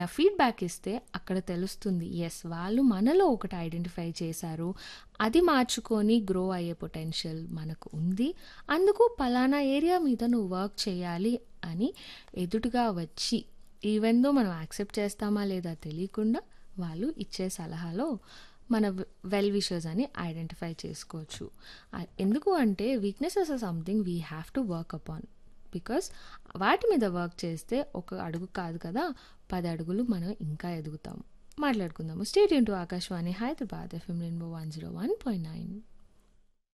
Feedback ఇస్తే అక్కడ తెలుస్తుంది. యెస్ వాళ్ళు మనలో ఒకటి ఐడెంటిఫై చేశారు. అది మార్చుకొని గ్రో అయ్యే పొటెన్షియల్ మనకు ఉంది. అందుకు పలానా ఏరియా మీద నువ్వు వర్క్ చేయాలి అని ఎదురుగా వచ్చి ఈవెన్ దో మనం యాక్సెప్ట్ చేస్తామా లేదా తెలియకుండా వాళ్ళు ఇచ్చే సలహాలో మన వె వెల్ విషర్స్ అని ఐడెంటిఫై చేసుకోవచ్చు. ఆహ్, ఎందుకు అంటే weaknesses are something we have to work upon. Because వాటి మీద వర్క్ చేస్తే ఒక అడుగు కాదు కదా! 10 అడుగులు మనం ఇంకా ఎదుగుతాం. మాట్లాడుకుందాము. Stay tune to Akashvani Hyderabad FM rainbow 101.9